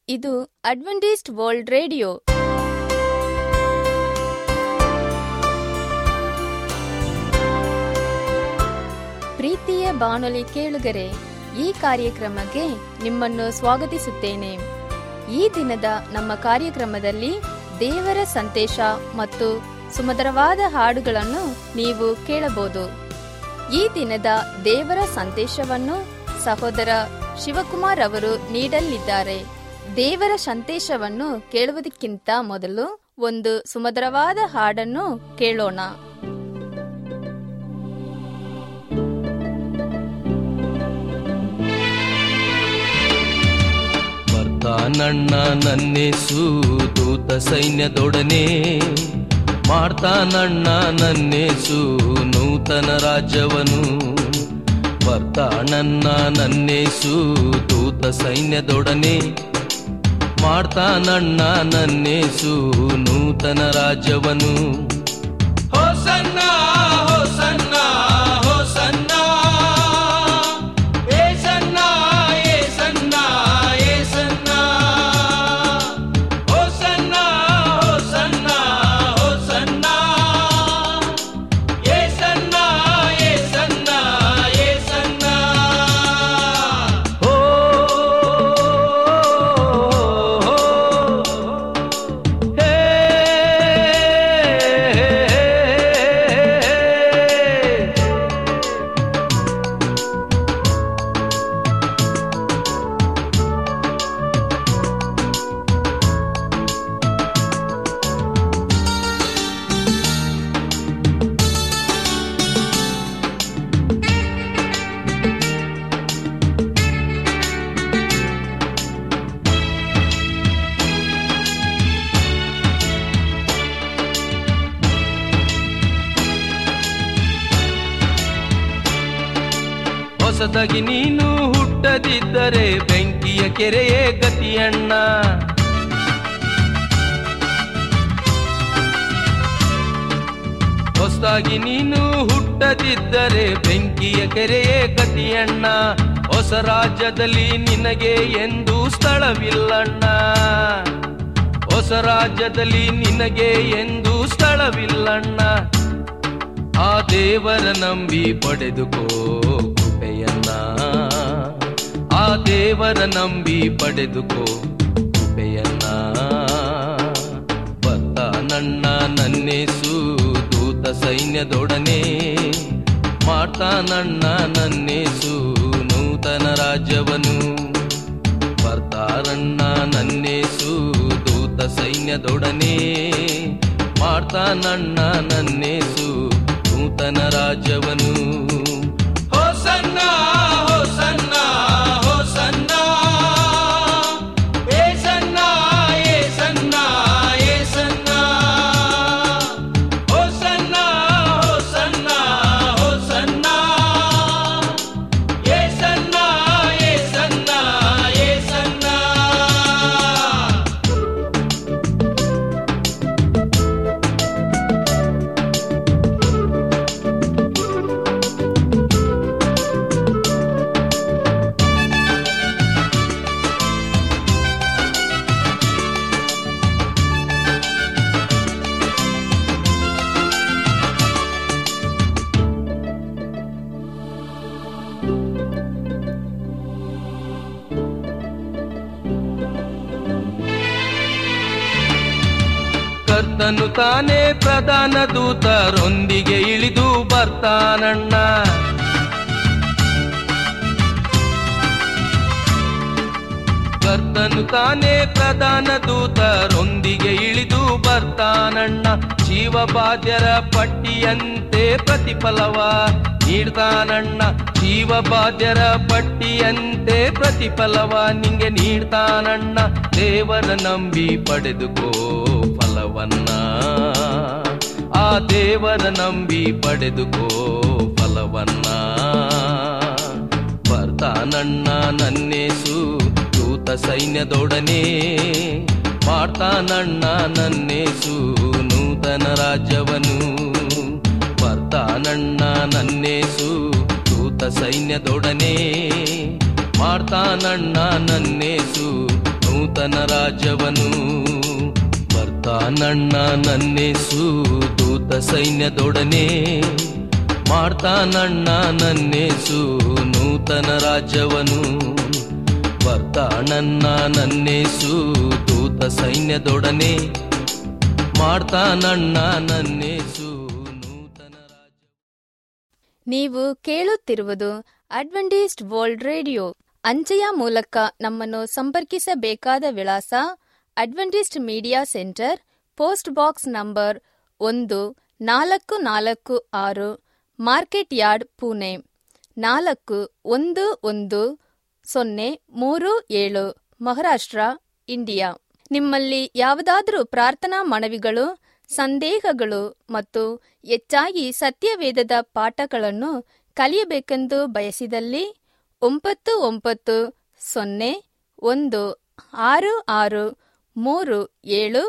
ಇದು Adventist world radio ಪ್ರೀತಿಯ ಬಾನುಲಿ ಕೇಳುಗರೆ ಈ ಕಾರ್ಯಕ್ರಮಕ್ಕೆ ನಿಮ್ಮನ್ನು ಸ್ವಾಗತಿಸುತ್ತೇನೆ ಈ ದಿನದ ನಮ್ಮ ಕಾರ್ಯಕ್ರಮದಲ್ಲಿ ದೇವರ ಸಂದೇಶ ಮತ್ತು ಸುಮಧುರವಾದ ಹಾಡುಗಳನ್ನು ನೀವು ಕೇಳಬಹುದು ಈ ದಿನದ ದೇವರ ಸಂದೇಶವನ್ನು ಸಹೋದರ ಶಿವಕುಮಾರ್ ಅವರು ನೀಡಲಿದ್ದಾರೆ ದೇವರ ಸಂದೇಶವನ್ನು ಕೇಳುವುದಕ್ಕಿಂತ ಮೊದಲು ಒಂದು ಸುಮಧುರವಾದ ಹಾಡನ್ನು ಕೇಳೋಣ ಬರ್ತಾನಣ್ಣ ನನ್ನೇಸು ದೂತ ಸೈನ್ಯದೊಡನೆ ಮಾಡ್ತಾನಣ್ಣ ನನ್ನೇಸು ನೂತನ ರಾಜ್ಯವನು ಬರ್ತಾನಣ್ಣ ನನ್ನೇಸು ದೂತ ಸೈನ್ಯದೊಡನೆ ಮಾಡ್ತಾನಣ್ಣ ನನ್ನೇಸು ನೂತನ ರಾಜ್ಯವನು ಹೋಸನ್ನ ಹೋಸನ್ನ ಹೋಸನ್ನ ಏಸನ್ನ ಏಸನ್ನ ಏಸನ್ನ ಹೋಸನ್ನ ಹೋಸನ್ನ ಹೋಸನ್ನ ಏಸನ್ನ ಏಸನ್ನ ಏಸನ್ನ ಹೋ ಹೇ ಹೊಸದಾಗಿ ನೀನು ಹುಟ್ಟದಿದ್ದರೆ ಬೆಂಕಿಯ ಕೆರೆಯೇ ಗತಿಯಣ್ಣ ಹೊಸದಾಗಿ ನೀನು ಹುಟ್ಟದಿದ್ದರೆ ಬೆಂಕಿಯ ಕೆರೆಯೇ ಗತಿಯಣ್ಣ ಹೊಸ ರಾಜ್ಯದಲ್ಲಿ ನಿನಗೆ ಎಂದು ಸ್ಥಳವಿಲ್ಲಣ್ಣ ಹೊಸ ರಾಜ್ಯದಲ್ಲಿ ನಿನಗೆ ಎಂದು ಸ್ಥಳವಿಲ್ಲಣ್ಣ ಆ ದೇವರ ನಂಬಿ ಪಡೆದುಕೋ ಕೃಪೆಯನ್ನ ಆ ದೇವರ ನಂಬಿ ಪಡೆದುಕೋ ಕೃಪೆಯನ್ನ ಬತ್ತ ನನ್ನ ನನ್ನೇಸು ದೂತ ಸೈನ್ಯದೊಡನೆ ಮಾಡ್ತಾನಣ್ಣ ನನ್ನೇಸು ನೂತನ ರಾಜ್ಯವನು ಬರ್ತಾರಣ್ಣ ನನ್ನೇಸು ದೂತ ಸೈನ್ಯದೊಡನೆ ಮಾಡ್ತಾನಣ್ಣ ನನ್ನೇಸು ನೂತನ ರಾಜ್ಯವನು ಹೋಸನ್ನ ಹೋಸನ್ನ ಹೋಸನ್ನ ಏಸನ್ನ ಏಸನ್ನ ಏಸನ್ನ ಹೋಸನ್ನ ಹೋಸನ್ನ ಹೋಸನ್ನ ಏಸನ್ನ ಏಸನ್ನ ಏಸನ್ನ ಕರ್ತನು ತಾನೇ ಪ್ರಧಾನ ದೂತರೊಂದಿಗೆ ಇಳಿದು ಬರ್ತಾನಣ್ಣ ಕರ್ತನು ತಾನೇ ಪ್ರಧಾನ ದೂತರೊಂದಿಗೆ ಇಳಿದು ಬರ್ತಾನಣ್ಣ ಜೀವಬಾಧ್ಯರ ಪಟ್ಟಿಯಂತೆ ಪ್ರತಿಫಲವ ನೀಡ್ತಾನಣ್ಣ ಜೀವಬಾಧ್ಯರ ಪಟ್ಟಿಯಂತೆ ಪ್ರತಿಫಲವ ನಿಂಗೆ ನೀಡ್ತಾನಣ್ಣ ದೇವರ ನಂಬಿ ಪಡೆದುಕೋ ಫಲವನ್ನ ಆ ದೇವರ ನಂಬಿ ಪಡೆದುಕೋ ಫಲವನ್ನ ಬರ್ತಾನಣ್ಣ ನನ್ನೇಸು ದೂತ ಸೈನ್ಯದೊಡನೆ ಮಾಡ್ತಾನಣ್ಣ ನನ್ನೇಸು ನೂತನ ರಾಜ್ಯವನು ಬರ್ತಾನಣ್ಣ ನನ್ನೇಸು ದೂತ ಸೈನ್ಯದೊಡನೆ ಮಾಡ್ತಾನಣ್ಣ ನನ್ನೇಸು ನೂತನ ನೂತನ ರಾಜ್ಯವನ್ನು ಬರ್ತಾನಣ್ಣ ನನ್ನೇಸು ದೂತ ಸೈನ್ಯದೊಡನೆ ಮಾಡ್ತಾನಣ್ಣ ನನ್ನೇಸು ನೂತನ ರಾಜ್ಯವನ್ನು ಬರ್ತಾನಣ್ಣ ನನ್ನೇಸು ದೂತ ಸೈನ್ಯದೊಡನೆ ಮಾಡ್ತಾನಣ್ಣ ನನ್ನೇಸು ನೂತನ ರಾಜ್ಯ ನೀವು ಕೇಳುತ್ತಿರುವುದು ಅಡ್ವೆಂಟಿಸ್ಟ್ ವರ್ಲ್ಡ್ ರೇಡಿಯೋ ಅಂಚೆಯ ಮೂಲಕ ನಮ್ಮನ್ನು ಸಂಪರ್ಕಿಸಬೇಕಾದ ವಿಳಾಸ Adventist media centre post box number ಒಂದು ನಾಲ್ಕು ನಾಲ್ಕು ಆರು ಮಾರ್ಕೆಟ್ ಯಾರ್ಡ್ ಪುಣೆ ನಾಲ್ಕು ಒಂದು ಒಂದು ಸೊನ್ನೆ ಮೂರು ಏಳು ಮಹಾರಾಷ್ಟ್ರ ಇಂಡಿಯಾ ನಿಮ್ಮಲ್ಲಿ ಯಾವುದಾದರೂ ಪ್ರಾರ್ಥನಾ ಮನವಿಗಳು ಸಂದೇಹಗಳು ಮತ್ತು ಹೆಚ್ಚಾಗಿ ಸತ್ಯವೇದದ ಪಾಠಗಳನ್ನು ಕಲಿಯಬೇಕೆಂದು ಬಯಸಿದಲ್ಲಿ ಒಂಬತ್ತು ಒಂಬತ್ತು ಸೊನ್ನೆ ಒಂದು ಆರು ಆರು ಮೂರು ಏಳು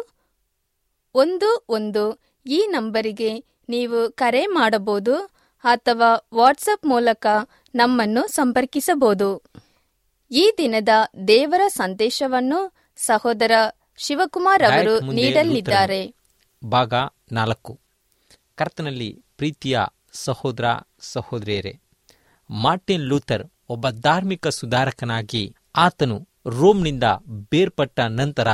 ಒಂದು ಒಂದು ಈ ನಂಬರಿಗೆ ನೀವು ಕರೆ ಮಾಡಬಹುದು ಅಥವಾ ವಾಟ್ಸಪ್ ಮೂಲಕ ನಮ್ಮನ್ನು ಸಂಪರ್ಕಿಸಬಹುದು ಈ ದಿನದ ದೇವರ ಸಂದೇಶವನ್ನು ಸಹೋದರ ಶಿವಕುಮಾರ್ ಅವರು ಡಯಟ್ ಮುಂದೆ ನೀಡಲಿದ್ದಾರೆ ಭಾಗ ನಾಲ್ಕು ಕರ್ತನಲ್ಲಿ ಪ್ರೀತಿಯ ಸಹೋದರ ಸಹೋದರಿಯರೇ ಮಾರ್ಟಿನ್ ಲೂಥರ್ ಒಬ್ಬ ಧಾರ್ಮಿಕ ಸುಧಾರಕನಾಗಿ ಆತನು ರೋಮ್ನಿಂದ ಬೇರ್ಪಟ್ಟ ನಂತರ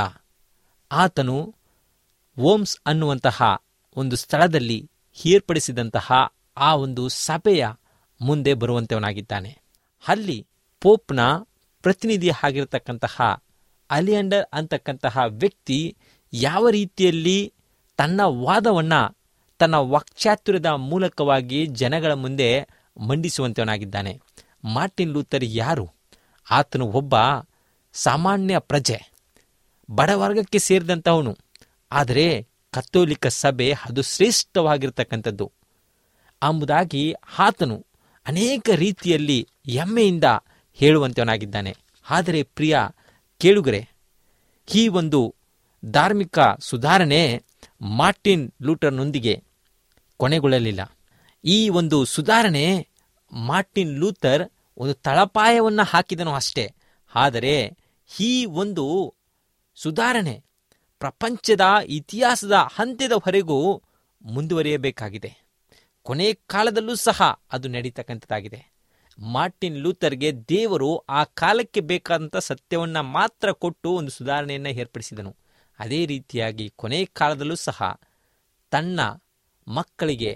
ಆತನು ಓಮ್ಸ್ ಅನ್ನುವಂತಹ ಒಂದು ಸ್ಥಳದಲ್ಲಿ ಏರ್ಪಡಿಸಿದಂತಹ ಆ ಒಂದು ಸಭೆಯ ಮುಂದೆ ಬರುವಂತವನಾಗಿದ್ದಾನೆ ಅಲ್ಲಿ ಪೋಪ್ನ ಪ್ರತಿನಿಧಿ ಆಗಿರತಕ್ಕಂತಹ ಅಲಿಯಂಡರ್ ಅಂತಕ್ಕಂತಹ ವ್ಯಕ್ತಿ ಯಾವ ರೀತಿಯಲ್ಲಿ ತನ್ನ ವಾದವನ್ನ ತನ್ನ ವಾಕ್ಚಾತುರ್ಯದ ಮೂಲಕವಾಗಿ ಜನಗಳ ಮುಂದೆ ಮಂಡಿಸುವಂತವನಾಗಿದ್ದಾನೆ ಮಾರ್ಟಿನ್ ಲೂಥರ್ ಯಾರು ಆತನು ಒಬ್ಬ ಸಾಮಾನ್ಯ ಪ್ರಜೆ ಬಡವರ್ಗಕ್ಕೆ ಸೇರಿದಂಥವನು ಆದರೆ ಕತ್ತೋಲಿಕ ಸಭೆ ಅದು ಶ್ರೇಷ್ಠವಾಗಿರ್ತಕ್ಕಂಥದ್ದು ಎಂಬುದಾಗಿ ಆತನು ಅನೇಕ ರೀತಿಯಲ್ಲಿ ಹೆಮ್ಮೆಯಿಂದ ಹೇಳುವಂತವನಾಗಿದ್ದಾನೆ ಆದರೆ ಪ್ರಿಯ ಕೇಳುಗರೆ ಈ ಒಂದು ಧಾರ್ಮಿಕ ಸುಧಾರಣೆ ಮಾರ್ಟಿನ್ ಲೂಟರ್ನೊಂದಿಗೆ ಕೊನೆಗೊಳ್ಳಲಿಲ್ಲ ಈ ಒಂದು ಸುಧಾರಣೆ ಮಾರ್ಟಿನ್ ಲೂಥರ್ ಒಂದು ತಳಪಾಯವನ್ನು ಹಾಕಿದನು ಅಷ್ಟೇ ಆದರೆ ಈ ಒಂದು ಸುಧಾರಣೆ ಪ್ರಪಂಚದ ಇತಿಹಾಸದ ಅಂತ್ಯದವರೆಗೂ ಮುಂದುವರಿಯಬೇಕಾಗಿದೆ ಕೊನೆ ಕಾಲದಲ್ಲೂ ಸಹ ಅದು ನಡೀತಕ್ಕಂಥದ್ದಾಗಿದೆ ಮಾರ್ಟಿನ್ ಲೂಥರ್ಗೆ ದೇವರು ಆ ಕಾಲಕ್ಕೆ ಬೇಕಾದಂಥ ಸತ್ಯವನ್ನು ಮಾತ್ರ ಕೊಟ್ಟು ಒಂದು ಸುಧಾರಣೆಯನ್ನು ಏರ್ಪಡಿಸಿದನು ಅದೇ ರೀತಿಯಾಗಿ ಕೊನೆ ಕಾಲದಲ್ಲೂ ಸಹ ತನ್ನ ಮಕ್ಕಳಿಗೆ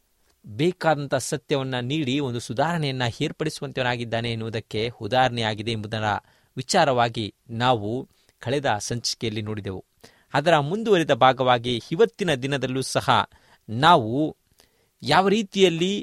ಬೇಕಾದಂಥ ಸತ್ಯವನ್ನು ನೀಡಿ ಒಂದು ಸುಧಾರಣೆಯನ್ನು ಏರ್ಪಡಿಸುವಂತವನಾಗಿದ್ದಾನೆ ಎನ್ನುವುದಕ್ಕೆ ಉದಾಹರಣೆಯಾಗಿದೆ ಎಂಬುದರ ವಿಚಾರವಾಗಿ ನಾವು ಕಳೆದ ಸಂಚಿಕೆಯಲ್ಲಿ ನೋಡಿದೆವು ಅದರ ಮುಂದುವರಿದ ಭಾಗವಾಗಿ ಇವತ್ತಿನ ದಿನದಲ್ಲೂ ಸಹ ನಾವು ಯಾವ ರೀತಿಯಲ್ಲಿ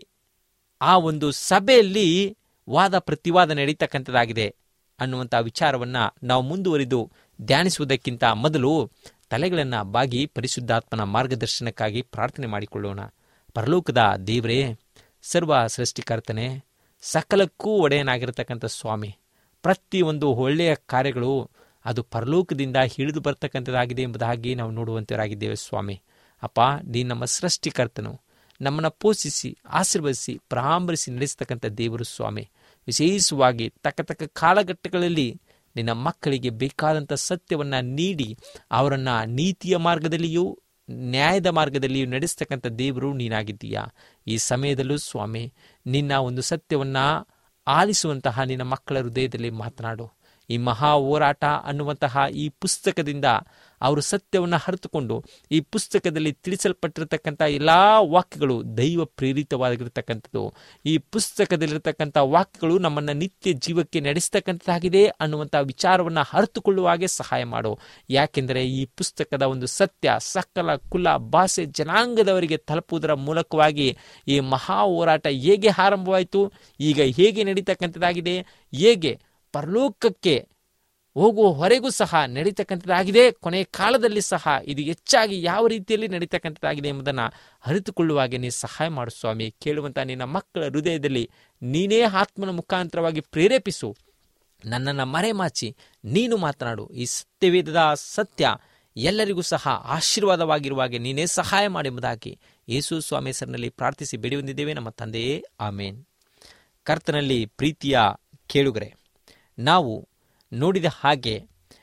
ಆ ಒಂದು ಸಭೆಯಲ್ಲಿ ವಾದ ಪ್ರತಿವಾದ ನಡೀತಕ್ಕಂಥದ್ದಾಗಿದೆ ಅನ್ನುವಂಥ ವಿಚಾರವನ್ನು ನಾವು ಮುಂದುವರಿದು ಧ್ಯಾನಿಸುವುದಕ್ಕಿಂತ ಮೊದಲು ತಲೆಗಳನ್ನು ಬಾಗಿ ಪರಿಶುದ್ಧಾತ್ಮನ ಮಾರ್ಗದರ್ಶನಕ್ಕಾಗಿ ಪ್ರಾರ್ಥನೆ ಮಾಡಿಕೊಳ್ಳೋಣ ಪರಲೋಕದ ದೇವರೇ ಸರ್ವ ಸೃಷ್ಟಿಕರ್ತನೆ ಸಕಲಕ್ಕೂ ಒಡೆಯನಾಗಿರತಕ್ಕಂಥ ಸ್ವಾಮಿ ಪ್ರತಿಯೊಂದು ಒಳ್ಳೆಯ ಕಾರ್ಯಗಳು ಅದು ಪರಲೋಕದಿಂದ ಹಿಡಿದು ಬರ್ತಕ್ಕಂಥದ್ದಾಗಿದೆ ಎಂಬುದಾಗಿ ನಾವು ನೋಡುವಂತವರಾಗಿದ್ದೇವೆ ಸ್ವಾಮಿ ಅಪ್ಪ ನೀ ನಮ್ಮ ಸೃಷ್ಟಿಕರ್ತನು ನಮ್ಮನ್ನು ಪೋಷಿಸಿ ಆಶೀರ್ವದಿಸಿ ಪರಾಮರಿಸಿ ನಡೆಸತಕ್ಕಂಥ ದೇವರು ಸ್ವಾಮಿ ವಿಶೇಷವಾಗಿ ತಕ್ಕ ತಕ್ಕ ಕಾಲಘಟ್ಟಗಳಲ್ಲಿ ನಿನ್ನ ಮಕ್ಕಳಿಗೆ ಬೇಕಾದಂಥ ಸತ್ಯವನ್ನು ನೀಡಿ ಅವರನ್ನು ನೀತಿಯ ಮಾರ್ಗದಲ್ಲಿಯೂ ನ್ಯಾಯದ ಮಾರ್ಗದಲ್ಲಿಯೂ ನಡೆಸ್ತಕ್ಕಂಥ ದೇವರು ನೀನಾಗಿದ್ದೀಯಾ ಈ ಸಮಯದಲ್ಲೂ ಸ್ವಾಮಿ ನಿನ್ನ ಒಂದು ಸತ್ಯವನ್ನು ಆಲಿಸುವಂತಹ ನಿನ್ನ ಮಕ್ಕಳ ಹೃದಯದಲ್ಲಿ ಮಾತನಾಡು ಈ ಮಹಾ ಹೋರಾಟ ಅನ್ನುವಂತಹ ಈ ಪುಸ್ತಕದಿಂದ ಅವರು ಸತ್ಯವನ್ನು ಅರಿತುಕೊಂಡು ಈ ಪುಸ್ತಕದಲ್ಲಿ ತಿಳಿಸಲ್ಪಟ್ಟಿರತಕ್ಕಂಥ ಎಲ್ಲ ವಾಕ್ಯಗಳು ದೈವ ಪ್ರೇರಿತವಾಗಿರತಕ್ಕಂಥದ್ದು ಈ ಪುಸ್ತಕದಲ್ಲಿರತಕ್ಕಂಥ ವಾಕ್ಯಗಳು ನಮ್ಮನ್ನು ನಿತ್ಯ ಜೀವಕ್ಕೆ ನಡೆಸ್ತಕ್ಕಂಥದ್ದಾಗಿದೆ ಅನ್ನುವಂಥ ವಿಚಾರವನ್ನು ಅರಿತುಕೊಳ್ಳುವ ಹಾಗೆ ಸಹಾಯ ಮಾಡು ಯಾಕೆಂದರೆ ಈ ಪುಸ್ತಕದ ಒಂದು ಸತ್ಯ ಸಕಲ ಕುಲ ಭಾಷೆ ಜನಾಂಗದವರಿಗೆ ತಲುಪುವುದರ ಮೂಲಕವಾಗಿ ಈ ಮಹಾ ಹೋರಾಟ ಹೇಗೆ ಆರಂಭವಾಯಿತು ಈಗ ಹೇಗೆ ನಡೀತಕ್ಕಂಥದ್ದಾಗಿದೆ ಹೇಗೆ ಪರಲೋಕಕ್ಕೆ ಹೋಗುವವರೆಗೂ ಸಹ ನಡೀತಕ್ಕಂಥದ್ದಾಗಿದೆ ಕೊನೆಯ ಕಾಲದಲ್ಲಿ ಸಹ ಇದು ಹೆಚ್ಚಾಗಿ ಯಾವ ರೀತಿಯಲ್ಲಿ ನಡೀತಕ್ಕಂಥದ್ದಾಗಿದೆ ಎಂಬುದನ್ನು ಅರಿತುಕೊಳ್ಳುವಾಗೆ ನೀ ಸಹಾಯ ಮಾಡು ಸ್ವಾಮಿ ಕೇಳುವಂಥ ನಿನ್ನ ಮಕ್ಕಳ ಹೃದಯದಲ್ಲಿ ನೀನೇ ಆತ್ಮನ ಮುಖಾಂತರವಾಗಿ ಪ್ರೇರೇಪಿಸು ನನ್ನನ್ನು ಮರೆಮಾಚಿ ನೀನು ಮಾತನಾಡು ಈ ಸತ್ಯವೇದದ ಸತ್ಯ ಎಲ್ಲರಿಗೂ ಸಹ ಆಶೀರ್ವಾದವಾಗಿರುವಾಗೆ ನೀನೇ ಸಹಾಯ ಮಾಡೆಂಬುದಾಗಿ ಯೇಸು ಸ್ವಾಮಿ ಹೆಸರಿನಲ್ಲಿ ಪ್ರಾರ್ಥಿಸಿ ಬೆಳೆಯೊಂದಿದ್ದೇವೆ ನಮ್ಮ ತಂದೆಯೇ ಆಮೇನ್ ಕರ್ತನಲ್ಲಿ ಪ್ರೀತಿಯ ಕೇಳುಗರೆ ನಾವು ನೋಡಿದ ಹಾಗೆ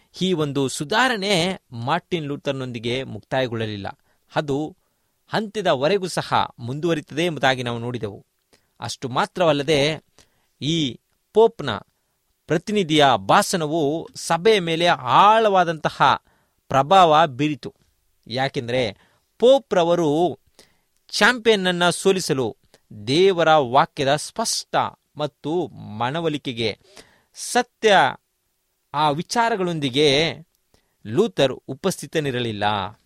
ಈ ಒಂದು ಸುಧಾರಣೆ ಮಾರ್ಟಿನ್ ಲೂಥರ್ನೊಂದಿಗೆ ಮುಕ್ತಾಯಗೊಳ್ಳಲಿಲ್ಲ ಅದು ಹಂತ್ಯದವರೆಗೂ ಸಹ ಮುಂದುವರಿತದೆ ಎಂಬುದಾಗಿ ನಾವು ನೋಡಿದೆವು ಅಷ್ಟು ಮಾತ್ರವಲ್ಲದೆ ಈ ಪೋಪ್ನ ಪ್ರತಿನಿಧಿಯ ಭಾಷಣವು ಸಭೆಯ ಮೇಲೆ ಆಳವಾದಂತಹ ಪ್ರಭಾವ ಬೀರಿತು ಯಾಕೆಂದರೆ ಪೋಪ್ರವರು ಚಾಂಪಿಯನ್ನನ್ನು ಸೋಲಿಸಲು ದೇವರ ವಾಕ್ಯದ ಸ್ಪಷ್ಟ ಮತ್ತು ಮನವೊಲಿಕೆಗೆ ಸತ್ಯ ಆ ವಿಚಾರಗಳೊಂದಿಗೆ ಲೂಥರ್ ಉಪಸ್ಥಿತನಿರಲಿಲ್ಲ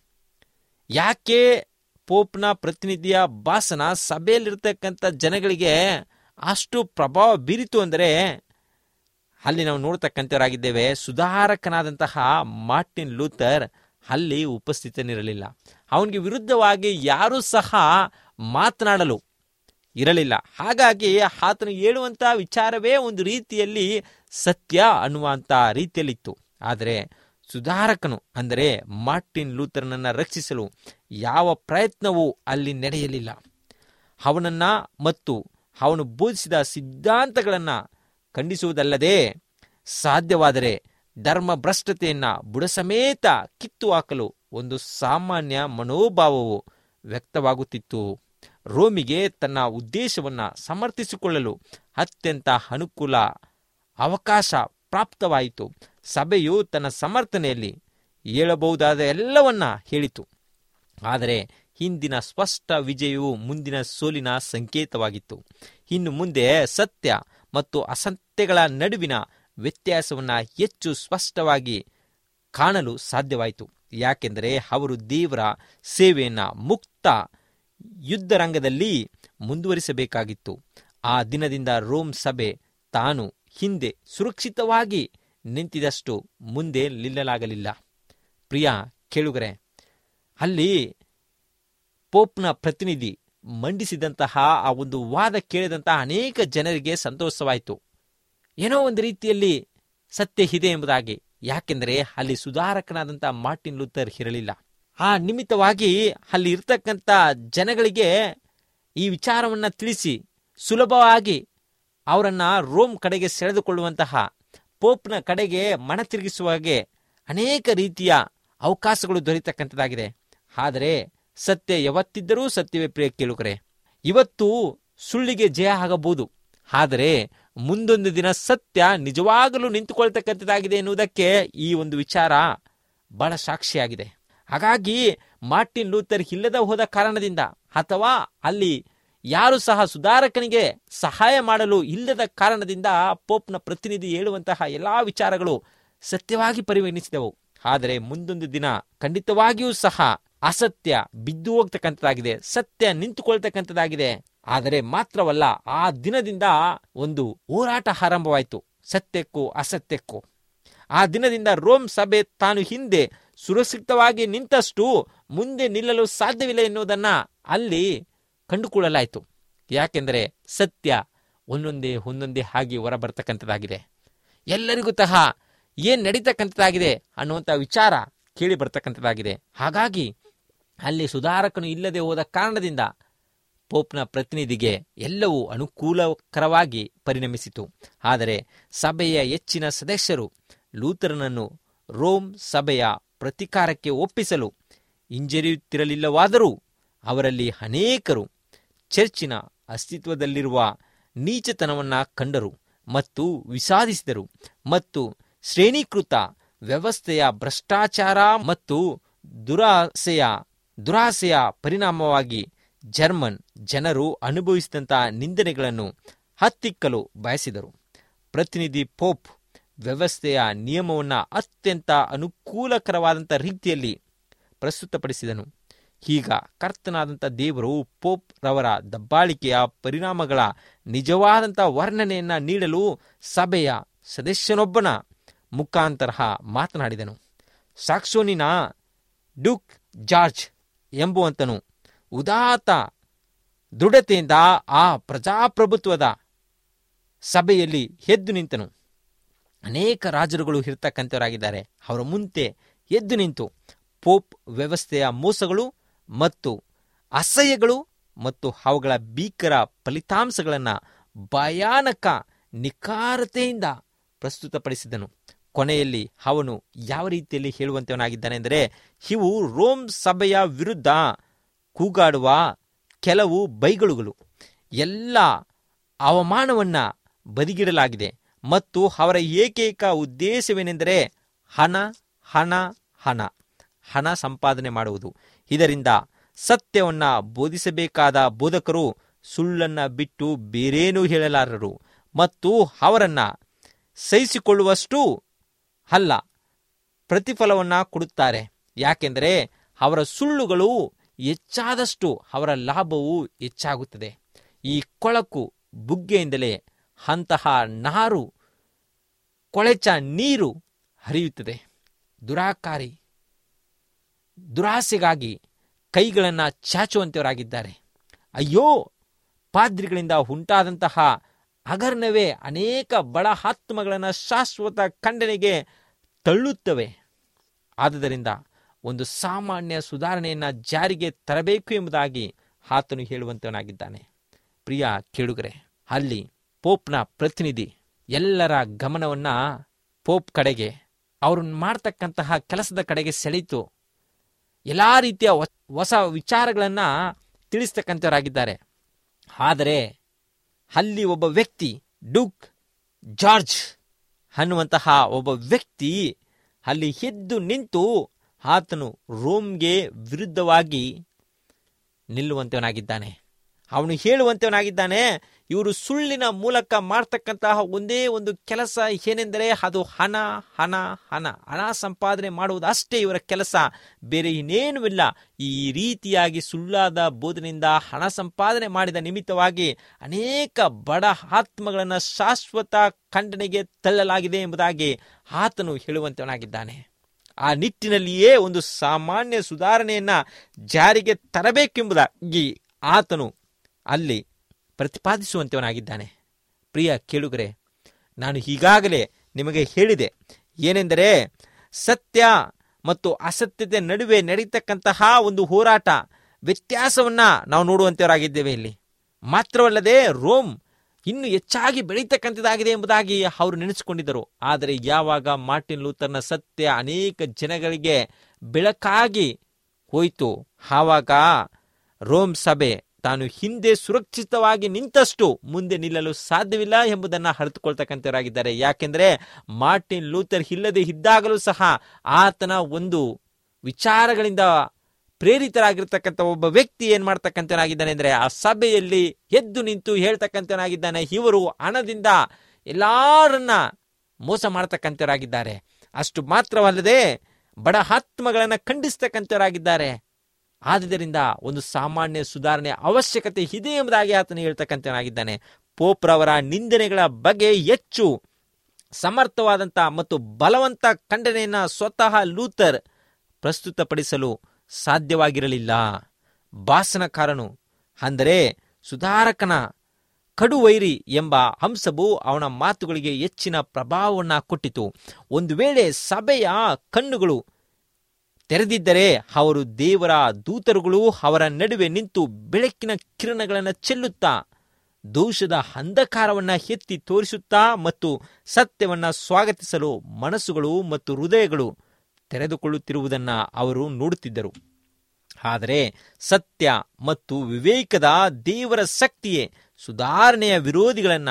ಯಾಕೆ ಪೋಪ್ನ ಪ್ರತಿನಿಧಿಯ ಭಾಷಣ ಸಭೆಯಲ್ಲಿರ್ತಕ್ಕಂಥ ಜನಗಳಿಗೆ ಅಷ್ಟು ಪ್ರಭಾವ ಬೀರಿತು ಅಂದರೆ ಅಲ್ಲಿ ನಾವು ನೋಡ್ತಕ್ಕಂಥವರಾಗಿದ್ದೇವೆ ಸುಧಾರಕನಾದಂತಹ ಮಾರ್ಟಿನ್ ಲೂಥರ್ ಅಲ್ಲಿ ಉಪಸ್ಥಿತನಿರಲಿಲ್ಲ ಅವನಿಗೆ ವಿರುದ್ಧವಾಗಿ ಯಾರೂ ಸಹ ಮಾತನಾಡಲು ಇರಲಿಲ್ಲ ಹಾಗಾಗಿ ಆತನು ಹೇಳುವಂಥ ವಿಚಾರವೇ ಒಂದು ರೀತಿಯಲ್ಲಿ ಸತ್ಯ ಅನ್ನುವಂಥ ರೀತಿಯಲ್ಲಿತ್ತು ಆದರೆ ಸುಧಾರಕನು ಅಂದರೆ ಮಾರ್ಟಿನ್ ಲೂಥರ್ನನ್ನು ರಕ್ಷಿಸಲು ಯಾವ ಪ್ರಯತ್ನವೂ ಅಲ್ಲಿ ನಡೆಯಲಿಲ್ಲ ಅವನನ್ನ ಮತ್ತು ಅವನು ಬೋಧಿಸಿದ ಸಿದ್ಧಾಂತಗಳನ್ನು ಖಂಡಿಸುವುದಲ್ಲದೆ ಸಾಧ್ಯವಾದರೆ ಧರ್ಮ ಭ್ರಷ್ಟತೆಯನ್ನ ಬುಡಸಮೇತ ಕಿತ್ತು ಹಾಕಲು ಒಂದು ಸಾಮಾನ್ಯ ಮನೋಭಾವವು ವ್ಯಕ್ತವಾಗುತ್ತಿತ್ತು ರೋಮಿಗೆ ತನ್ನ ಉದ್ದೇಶವನ್ನ ಸಮರ್ಥಿಸಿಕೊಳ್ಳಲು ಅತ್ಯಂತ ಅನುಕೂಲ ಅವಕಾಶ ಪ್ರಾಪ್ತವಾಯಿತು ಸಭೆಯು ತನ್ನ ಸಮರ್ಥನೆಯಲ್ಲಿ ಹೇಳಬಹುದಾದ ಎಲ್ಲವನ್ನ ಹೇಳಿತು ಆದರೆ ಹಿಂದಿನ ಸ್ಪಷ್ಟ ವಿಜಯವು ಮುಂದಿನ ಸೋಲಿನ ಸಂಕೇತವಾಗಿತ್ತು ಇನ್ನು ಮುಂದೆ ಸತ್ಯ ಮತ್ತು ಅಸತ್ಯಗಳ ನಡುವಿನ ವ್ಯತ್ಯಾಸವನ್ನು ಹೆಚ್ಚು ಸ್ಪಷ್ಟವಾಗಿ ಕಾಣಲು ಸಾಧ್ಯವಾಯಿತು ಯಾಕೆಂದರೆ ಅವರು ದೇವರ ಸೇವೆಯನ್ನು ಮುಕ್ತ ಯುದ್ಧರಂಗದಲ್ಲಿ ಮುಂದುವರಿಸಬೇಕಾಗಿತ್ತು ಆ ದಿನದಿಂದ ರೋಮ್ ಸಭೆ ತಾನು ಹಿಂದೆ ಸುರಕ್ಷಿತವಾಗಿ ನಿಂತಿದಷ್ಟು ಮುಂದೆ ನಿಲ್ಲಲಾಗಲಿಲ್ಲ ಪ್ರಿಯ ಕೇಳುಗರೆ ಅಲ್ಲಿ ಪೋಪ್ನ ಪ್ರತಿನಿಧಿ ಮಂಡಿಸಿದಂತಹ ಆ ಒಂದು ವಾದ ಕೇಳಿದಂತಹ ಅನೇಕ ಜನರಿಗೆ ಸಂತೋಷವಾಯಿತು ಏನೋ ಒಂದು ರೀತಿಯಲ್ಲಿ ಸತ್ಯ ಇದೆ ಎಂಬುದಾಗಿ ಯಾಕೆಂದರೆ ಅಲ್ಲಿ ಸುಧಾರಕನಾದಂತಹ ಮಾರ್ಟಿನ್ ಲೂಥರ್ ಇರಲಿಲ್ಲ ಆ ನಿಮಿತ್ತವಾಗಿ ಅಲ್ಲಿ ಇರ್ತಕ್ಕಂಥ ಜನಗಳಿಗೆ ಈ ವಿಚಾರವನ್ನು ತಿಳಿಸಿ ಸುಲಭವಾಗಿ ಅವರನ್ನ ರೋಮ್ ಕಡೆಗೆ ಸೆಳೆದುಕೊಳ್ಳುವಂತಹ ಪೋಪ್ನ ಕಡೆಗೆ ಮನ ತಿರುಗಿಸುವ ಹಾಗೆ ಅನೇಕ ರೀತಿಯ ಅವಕಾಶಗಳು ದೊರೆತಕ್ಕಂಥದ್ದಾಗಿದೆ ಆದರೆ ಸತ್ಯ ಯಾವತ್ತಿದ್ದರೂ ಸತ್ಯವೇ ಪ್ರಿಯ ಕೇಳುಗರೆ ಇವತ್ತು ಸುಳ್ಳಿಗೆ ಜಯ ಆಗಬಹುದು ಆದರೆ ಮುಂದೊಂದು ದಿನ ಸತ್ಯ ನಿಜವಾಗಲೂ ನಿಂತುಕೊಳ್ತಕ್ಕಂಥದ್ದಾಗಿದೆ ಎನ್ನುವುದಕ್ಕೆ ಈ ಒಂದು ವಿಚಾರ ಬಹಳ ಸಾಕ್ಷಿಯಾಗಿದೆ ಹಾಗಾಗಿ ಮಾರ್ಟಿನ್ ಲೂಥರ್ ಇಲ್ಲದ ಹೋದ ಕಾರಣದಿಂದ ಅಥವಾ ಅಲ್ಲಿ ಯಾರು ಸಹ ಸುಧಾರಕನಿಗೆ ಸಹಾಯ ಮಾಡಲು ಇಲ್ಲದ ಕಾರಣದಿಂದ ಪೋಪ್ನ ಪ್ರತಿನಿಧಿ ಹೇಳುವಂತಹ ಎಲ್ಲಾ ವಿಚಾರಗಳು ಸತ್ಯವಾಗಿ ಪರಿಗಣಿಸಿದವು ಆದರೆ ಮುಂದೊಂದು ದಿನ ಖಂಡಿತವಾಗಿಯೂ ಸಹ ಅಸತ್ಯ ಬಿದ್ದು ಹೋಗ್ತಕ್ಕಂಥದ್ದಾಗಿದೆ ಸತ್ಯ ನಿಂತುಕೊಳ್ತಕ್ಕಂಥದ್ದಾಗಿದೆ ಆದರೆ ಮಾತ್ರವಲ್ಲ ಆ ದಿನದಿಂದ ಒಂದು ಹೋರಾಟ ಆರಂಭವಾಯಿತು ಸತ್ಯಕ್ಕೂ ಅಸತ್ಯಕ್ಕೂ ಆ ದಿನದಿಂದ ರೋಮ್ ಸಭೆ ತಾನು ಹಿಂದೆ ಸುರಕ್ಷಿತವಾಗಿ ನಿಂತಷ್ಟು ಮುಂದೆ ನಿಲ್ಲಲು ಸಾಧ್ಯವಿಲ್ಲ ಎನ್ನುವುದನ್ನ ಅಲ್ಲಿ ಕಂಡುಕೊಳ್ಳಲಾಯಿತು ಯಾಕೆಂದರೆ ಸತ್ಯ ಒಂದೊಂದೇ ಒಂದೊಂದೇ ಆಗಿ ಹೊರಬರ್ತಕ್ಕಂಥದ್ದಾಗಿದೆ ಎಲ್ಲರಿಗೂ ತಹ ಏನ್ ನಡೀತಕ್ಕಂಥದ್ದಾಗಿದೆ ಅನ್ನುವಂಥ ವಿಚಾರ ಕೇಳಿ ಬರ್ತಕ್ಕಂಥದ್ದಾಗಿದೆ ಹಾಗಾಗಿ ಅಲ್ಲಿ ಸುಧಾರಕನು ಇಲ್ಲದೆ ಹೋದ ಕಾರಣದಿಂದ ಪೋಪ್ನ ಪ್ರತಿನಿಧಿಗೆ ಎಲ್ಲವೂ ಅನುಕೂಲಕರವಾಗಿ ಪರಿಣಮಿಸಿತು ಆದರೆ ಸಭೆಯ ಹೆಚ್ಚಿನ ಸದಸ್ಯರು ಲೂಥರನನ್ನು ರೋಮ್ ಸಭೆಯ ಪ್ರತಿಕಾರಕ್ಕೆ ಒಪ್ಪಿಸಲು ಹಿಂಜರಿಯುತ್ತಿರಲಿಲ್ಲವಾದರೂ ಅವರಲ್ಲಿ ಅನೇಕರು ಚರ್ಚಿನ ಅಸ್ತಿತ್ವದಲ್ಲಿರುವ ನೀಚತನವನ್ನ ಕಂಡರು ಮತ್ತು ವಿಷಾದಿಸಿದರು ಮತ್ತು ಶ್ರೇಣೀಕೃತ ವ್ಯವಸ್ಥೆಯ ಭ್ರಷ್ಟಾಚಾರ ಮತ್ತು ದುರಾಸೆಯ ದುರಾಸೆಯ ಪರಿಣಾಮವಾಗಿ ಜರ್ಮನ್ ಜನರು ಅನುಭವಿಸಿದಂತಹ ನಿಂದನೆಗಳನ್ನು ಹತ್ತಿಕ್ಕಲು ಬಯಸಿದರು ಪ್ರತಿನಿಧಿ ಪೋಪ್ ವ್ಯವಸ್ಥೆಯ ನಿಯಮವನ್ನು ಅತ್ಯಂತ ಅನುಕೂಲಕರವಾದಂಥ ರೀತಿಯಲ್ಲಿ ಪ್ರಸ್ತುತಪಡಿಸಿದನು ಈಗ ಕರ್ತನಾದಂಥ ದೇವರು ಪೋಪ್ ರವರ ದಬ್ಬಾಳಿಕೆಯ ಪರಿಣಾಮಗಳ ನಿಜವಾದಂಥ ವರ್ಣನೆಯನ್ನ ನೀಡಲು ಸಭೆಯ ಸದಸ್ಯನೊಬ್ಬನ ಮುಖಾಂತರ ಮಾತನಾಡಿದನು ಸಾಕ್ಸೋನಿನ ಡ್ಯೂಕ್ ಜಾರ್ಜ್ ಎಂಬುವಂತನು ಉದಾತ್ತ ದೃಢತೆಯಿಂದ ಆ ಪ್ರಜಾಪ್ರಭುತ್ವದ ಸಭೆಯಲ್ಲಿ ಎದ್ದು ನಿಂತನು ಅನೇಕ ರಾಜರುಗಳು ಇರ್ತಕ್ಕಂಥವರಾಗಿದ್ದಾರೆ ಅವರ ಮುಂದೆ ಎದ್ದು ನಿಂತು ಪೋಪ್ ವ್ಯವಸ್ಥೆಯ ಮೋಸಗಳು ಮತ್ತು ಅಸಹ್ಯಗಳು ಮತ್ತು ಅವುಗಳ ಭೀಕರ ಫಲಿತಾಂಶಗಳನ್ನು ಭಯಾನಕ ನಿಖಾರತೆಯಿಂದ ಪ್ರಸ್ತುತಪಡಿಸಿದನು ಕೊನೆಯಲ್ಲಿ ಅವನು ಯಾವ ರೀತಿಯಲ್ಲಿ ಹೇಳುವಂತವನಾಗಿದ್ದಾನೆ ಅಂದರೆ ಇವು ರೋಮ್ ಸಭೆಯ ವಿರುದ್ಧ ಕೂಗಾಡುವ ಕೆಲವು ಬೈಗಳುಗಳು ಎಲ್ಲ ಅವಮಾನವನ್ನ ಬದಿಗಿಡಲಾಗಿದೆ ಮತ್ತು ಅವರ ಏಕೈಕ ಉದ್ದೇಶವೇನೆಂದರೆ ಹಣ ಹಣ ಹಣ ಹಣ ಸಂಪಾದನೆ ಮಾಡುವುದು ಇದರಿಂದ ಸತ್ಯವನ್ನ ಬೋಧಿಸಬೇಕಾದ ಬೋಧಕರು ಸುಳ್ಳನ್ನ ಬಿಟ್ಟು ಬೇರೇನೂ ಹೇಳಲಾರರು ಮತ್ತು ಅವರನ್ನ ಸಹಿಸಿಕೊಳ್ಳುವಷ್ಟು ಅಲ್ಲ ಪ್ರತಿಫಲವನ್ನ ಕೊಡುತ್ತಾರೆ ಯಾಕೆಂದರೆ ಅವರ ಸುಳ್ಳುಗಳು ಹೆಚ್ಚಾದಷ್ಟು ಅವರ ಲಾಭವು ಹೆಚ್ಚಾಗುತ್ತದೆ ಈ ಕೊಳಕು ಬುಗ್ಗೆಯಿಂದಲೇ ಅಂತಹ ನಾರು ಕೊಳೆಚ ನೀರು ಹರಿಯುತ್ತದೆ ದುರಾಕಾರಿ ದುರಾಸೆಗಾಗಿ ಕೈಗಳನ್ನು ಚಾಚುವಂತವರಾಗಿದ್ದಾರೆ ಅಯ್ಯೋ ಪಾದ್ರಿಗಳಿಂದ ಉಂಟಾದಂತಹ ಹಗರಣವೇ ಅನೇಕ ಬಡ ಆತ್ಮಗಳನ್ನು ಶಾಶ್ವತ ಖಂಡನೆಗೆ ತಳ್ಳುತ್ತವೆ ಆದುದರಿಂದ ಒಂದು ಸಾಮಾನ್ಯ ಸುಧಾರಣೆಯನ್ನು ಜಾರಿಗೆ ತರಬೇಕು ಎಂಬುದಾಗಿ ಆತನು ಹೇಳುವಂತವನಾಗಿದ್ದಾನೆ ಪ್ರಿಯ ಕೇಳುಗರೆ ಅಲ್ಲಿ ಪೋಪ್ನ ಪ್ರತಿನಿಧಿ ಎಲ್ಲರ ಗಮನವನ್ನ ಪೋಪ್ ಕಡೆಗೆ ಅವರು ಮಾಡ್ತಕ್ಕಂತಹ ಕೆಲಸದ ಕಡೆಗೆ ಸೆಳೀತು ಎಲ್ಲಾ ರೀತಿಯ ಹೊಸ- ಹೊಸ ವಿಚಾರಗಳನ್ನ ತಿಳಿಸ್ತಕ್ಕಂಥವರಾಗಿದ್ದಾರೆ ಆದರೆ ಅಲ್ಲಿ ಒಬ್ಬ ವ್ಯಕ್ತಿ ಡುಕ್ ಜಾರ್ಜ್ ಅನ್ನುವಂತಹ ಒಬ್ಬ ವ್ಯಕ್ತಿ ಅಲ್ಲಿ ಎದ್ದು ನಿಂತು ಆತನು ರೋಮ್ಗೆ ವಿರುದ್ಧವಾಗಿ ನಿಲ್ಲುವಂತವನಾಗಿದ್ದಾನೆ ಅವನು ಹೇಳುವಂತವನಾಗಿದ್ದಾನೆ ಇವರು ಸುಳ್ಳಿನ ಮೂಲಕ ಮಾಡ್ತಕ್ಕಂತಹ ಒಂದೇ ಒಂದು ಕೆಲಸ ಏನೆಂದರೆ ಅದು ಹಣ ಹಣ ಹಣ ಹಣ ಸಂಪಾದನೆ ಮಾಡುವುದು ಅಷ್ಟೇ ಇವರ ಕೆಲಸ ಬೇರೆ ಇನ್ನೇನೂ ಇಲ್ಲ ಈ ರೀತಿಯಾಗಿ ಸುಳ್ಳಾದ ಬೋಧನೆಯಿಂದ ಹಣ ಸಂಪಾದನೆ ಮಾಡಿದ ನಿಮಿತ್ತವಾಗಿ ಅನೇಕ ಬಡ ಆತ್ಮಗಳನ್ನು ಶಾಶ್ವತ ಖಂಡನೆಗೆ ತಳ್ಳಲಾಗಿದೆ ಎಂಬುದಾಗಿ ಆತನು ಹೇಳುವಂತವನಾಗಿದ್ದಾನೆ ಆ ನಿಟ್ಟಿನಲ್ಲಿಯೇ ಒಂದು ಸಾಮಾನ್ಯ ಸುಧಾರಣೆಯನ್ನ ಜಾರಿಗೆ ತರಬೇಕೆಂಬುದಾಗಿ ಆತನು ಅಲ್ಲಿ ಪ್ರತಿಪಾದಿಸುವಂತವನಾಗಿದ್ದಾನೆ ಪ್ರಿಯ ಕೇಳುಗರೆ ನಾನು ಈಗಾಗಲೇ ನಿಮಗೆ ಹೇಳಿದೆ ಏನೆಂದರೆ ಸತ್ಯ ಮತ್ತು ಅಸತ್ಯತೆ ನಡುವೆ ನಡೀತಕ್ಕಂತಹ ಒಂದು ಹೋರಾಟ ವ್ಯತ್ಯಾಸವನ್ನ ನಾವು ನೋಡುವಂತವರಾಗಿದ್ದೇವೆ ಇಲ್ಲಿ ಮಾತ್ರವಲ್ಲದೆ ರೋಮ್ ಇನ್ನು ಹೆಚ್ಚಾಗಿ ಬೆಳೀತಕ್ಕಂಥದ್ದಾಗಿದೆ ಎಂಬುದಾಗಿ ಅವರು ನೆನೆಸಿಕೊಂಡಿದ್ದರು ಆದರೆ ಯಾವಾಗ ಮಾರ್ಟಿನ್ ಲೂಥರ್ನ ಸತ್ಯ ಅನೇಕ ಜನಗಳಿಗೆ ಬೆಳಕಾಗಿ ಹೋಯಿತು ಆವಾಗ ರೋಮ್ ಸಭೆ ತಾನು ಹಿಂದೆ ಸುರಕ್ಷಿತವಾಗಿ ನಿಂತಷ್ಟು ಮುಂದೆ ನಿಲ್ಲಲು ಸಾಧ್ಯವಿಲ್ಲ ಎಂಬುದನ್ನು ಅರಿತುಕೊಳ್ತಕ್ಕಂಥವರಾಗಿದ್ದಾರೆ ಯಾಕೆಂದ್ರೆ ಮಾರ್ಟಿನ್ ಲೂಥರ್ ಇಲ್ಲದೆ ಇದ್ದಾಗಲೂ ಸಹ ಆತನ ಒಂದು ವಿಚಾರಗಳಿಂದ ಪ್ರೇರಿತರಾಗಿರ್ತಕ್ಕಂಥ ಒಬ್ಬ ವ್ಯಕ್ತಿ ಏನ್ ಮಾಡ್ತಕ್ಕಂಥವನಾಗಿದ್ದಾನೆ ಅಂದ್ರೆ ಆ ಸಭೆಯಲ್ಲಿ ಎದ್ದು ನಿಂತು ಹೇಳ್ತಕ್ಕಂಥವನಾಗಿದ್ದಾನೆ ಇವರು ಹಣದಿಂದ ಎಲ್ಲಾರನ್ನ ಮೋಸ ಮಾಡ್ತಕ್ಕಂಥವರಾಗಿದ್ದಾರೆ ಅಷ್ಟು ಮಾತ್ರವಲ್ಲದೆ ಬಡ ಆತ್ಮಗಳನ್ನ ಖಂಡಿಸ್ತಕ್ಕಂಥವರಾಗಿದ್ದಾರೆ ಆದುದರಿಂದ ಒಂದು ಸಾಮಾನ್ಯ ಸುಧಾರಣೆ ಅವಶ್ಯಕತೆ ಇದೆ ಎಂಬುದಾಗಿ ಆತನು ಹೇಳ್ತಕ್ಕಂಥವನಾಗಿದ್ದಾನೆ ಪೋಪ್ರವರ ನಿಂದನೆಗಳ ಬಗ್ಗೆ ಹೆಚ್ಚು ಸಮರ್ಥವಾದಂಥ ಮತ್ತು ಬಲವಂತ ಖಂಡನೆಯನ್ನ ಸ್ವತಃ ಲೂಥರ್ ಪ್ರಸ್ತುತಪಡಿಸಲು ಸಾಧ್ಯವಾಗಿರಲಿಲ್ಲ ಭಾಷಣಕಾರನು ಅಂದರೆ ಸುಧಾರಕನ ಕಡುವೈರಿ ಎಂಬ ಅಂಶವು ಅವನ ಮಾತುಗಳಿಗೆ ಹೆಚ್ಚಿನ ಪ್ರಭಾವವನ್ನು ಕೊಟ್ಟಿತು ಒಂದು ವೇಳೆ ಸಭೆಯ ಕಣ್ಣುಗಳು ತೆರೆದಿದ್ದರೆ ಅವರು ದೇವರ ದೂತರುಗಳು ಅವರ ನಡುವೆ ನಿಂತು ಬೆಳಕಿನ ಕಿರಣಗಳನ್ನು ಚೆಲ್ಲುತ್ತಾ ದೋಷದ ಅಂಧಕಾರವನ್ನ ಎತ್ತಿ ತೋರಿಸುತ್ತಾ ಮತ್ತು ಸತ್ಯವನ್ನ ಸ್ವಾಗತಿಸಲು ಮನಸ್ಸುಗಳು ಮತ್ತು ಹೃದಯಗಳು ತೆರೆದುಕೊಳ್ಳುತ್ತಿರುವುದನ್ನ ಅವರು ನೋಡುತ್ತಿದ್ದರು ಆದರೆ ಸತ್ಯ ಮತ್ತು ವಿವೇಕದ ದೇವರ ಶಕ್ತಿಯೇ ಸುಧಾರಣೆಯ ವಿರೋಧಿಗಳನ್ನ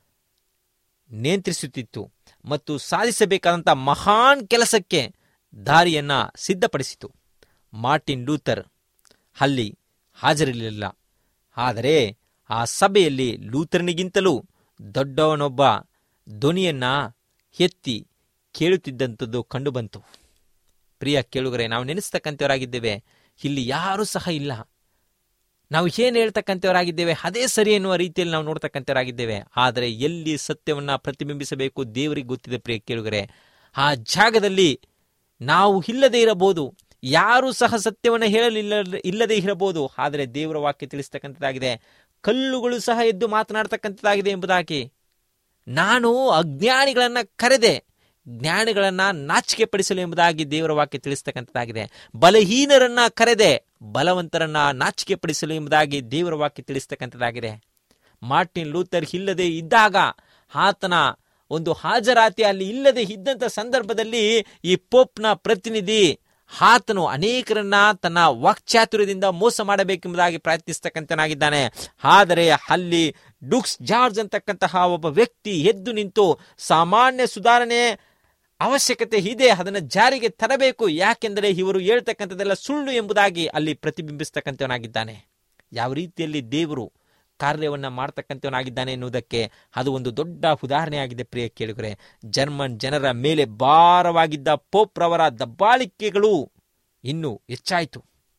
ನಿಯಂತ್ರಿಸುತ್ತಿತ್ತು ಮತ್ತು ಸಾಧಿಸಬೇಕಾದಂಥ ಮಹಾನ್ ಕೆಲಸಕ್ಕೆ ದಾರಿಯನ್ನ ಸಿದ್ಧಪಡಿಸಿತು ಮಾರ್ಟಿನ್ ಲೂಥರ್ ಅಲ್ಲಿ ಹಾಜರಿರಲಿಲ್ಲ ಆದರೆ ಆ ಸಭೆಯಲ್ಲಿ ಲೂಥರ್ನಿಗಿಂತಲೂ ದೊಡ್ಡವನೊಬ್ಬ ಧ್ವನಿಯನ್ನ ಎತ್ತಿ ಕೇಳುತ್ತಿದ್ದಂಥದ್ದು ಕಂಡುಬಂತು ಪ್ರಿಯ ಕೇಳುಗರೆ ನಾವು ನೆನೆಸ್ತಕ್ಕಂಥವರಾಗಿದ್ದೇವೆ ಇಲ್ಲಿ ಯಾರೂ ಸಹ ಇಲ್ಲ ನಾವು ಏನು ಹೇಳ್ತಕ್ಕಂಥವರಾಗಿದ್ದೇವೆ ಅದೇ ಸರಿ ಎನ್ನುವ ರೀತಿಯಲ್ಲಿ ನಾವು ನೋಡ್ತಕ್ಕಂಥವರಾಗಿದ್ದೇವೆ ಆದರೆ ಎಲ್ಲಿ ಸತ್ಯವನ್ನ ಪ್ರತಿಬಿಂಬಿಸಬೇಕು ದೇವರಿಗೆ ಗೊತ್ತಿದೆ ಪ್ರಿಯ ಕೇಳುಗರೆ ಆ ಜಾಗದಲ್ಲಿ ನಾವು ಇಲ್ಲದೆ ಇರಬಹುದು ಯಾರು ಸಹ ಸತ್ಯವನ್ನು ಹೇಳಲಿಲ್ಲ ಇಲ್ಲದೆ ಇರಬಹುದು ಆದರೆ ದೇವರ ವಾಕ್ಯ ತಿಳಿಸ್ತಕ್ಕಂಥದ್ದಾಗಿದೆ ಕಲ್ಲುಗಳು ಸಹ ಎದ್ದು ಮಾತನಾಡ್ತಕ್ಕಂಥದ್ದಾಗಿದೆ ಎಂಬುದಾಗಿ ನಾನು ಅಜ್ಞಾನಿಗಳನ್ನ ಕರೆದೆ ಜ್ಞಾನಿಗಳನ್ನ ನಾಚಿಕೆ ಪಡಿಸಲು ಎಂಬುದಾಗಿ ದೇವರ ವಾಕ್ಯ ತಿಳಿಸ್ತಕ್ಕಂಥದ್ದಾಗಿದೆ ಬಲಹೀನರನ್ನ ಕರೆದೆ ಬಲವಂತರನ್ನ ನಾಚಿಕೆ ಪಡಿಸಲು ಎಂಬುದಾಗಿ ದೇವರ ವಾಕ್ಯ ತಿಳಿಸ್ತಕ್ಕಂಥದ್ದಾಗಿದೆ ಮಾರ್ಟಿನ್ ಲೂಥರ್ ಇಲ್ಲದೆ ಇದ್ದಾಗ ಆತನ ಒಂದು ಹಾಜರಾತಿ ಅಲ್ಲಿ ಇಲ್ಲದೆ ಇದ್ದಂತ ಸಂದರ್ಭದಲ್ಲಿ ಈ ಪೋಪ್ನ ಪ್ರತಿನಿಧಿ ಆತನು ಅನೇಕರನ್ನ ತನ್ನ ವಾಕ್ಚಾತುರ್ಯದಿಂದ ಮೋಸ ಮಾಡಬೇಕೆಂಬುದಾಗಿ ಪ್ರಯತ್ನಿಸ್ತಕ್ಕಂಥನಾಗಿದ್ದಾನೆ ಆದರೆ ಅಲ್ಲಿ ಡುಕ್ಸ್ ಜಾರ್ಜ್ ಅಂತಕ್ಕಂತಹ ಒಬ್ಬ ವ್ಯಕ್ತಿ ಎದ್ದು ನಿಂತು ಸಾಮಾನ್ಯ ಸುಧಾರಣೆ ಅವಶ್ಯಕತೆ ಇದೆ ಅದನ್ನು ಜಾರಿಗೆ ತರಬೇಕು ಯಾಕೆಂದರೆ ಇವರು ಹೇಳ್ತಕ್ಕಂಥದ್ದೆಲ್ಲ ಸುಳ್ಳು ಎಂಬುದಾಗಿ ಅಲ್ಲಿ ಪ್ರತಿಬಿಂಬಿಸ್ತಕ್ಕಂಥವನಾಗಿದ್ದಾನೆ ಯಾವ ರೀತಿಯಲ್ಲಿ ದೇವರು ಕಾರ್ಯವನ್ನ ಮಾಡ್ತಕ್ಕಂಥವನಾಗಿದ್ದಾನೆ ಎನ್ನುವುದಕ್ಕೆ ಅದು ಒಂದು ದೊಡ್ಡ ಉದಾಹರಣೆಯಾಗಿದೆ ಪ್ರಿಯ ಕೇಳುಗರೆ ಜರ್ಮನ್ ಜನರ ಮೇಲೆ ಭಾರವಾಗಿದ್ದ ಪೋಪ್ರವರ ದಬ್ಬಾಳಿಕೆಗಳು ಇನ್ನೂ ಹೆಚ್ಚಾಯಿತು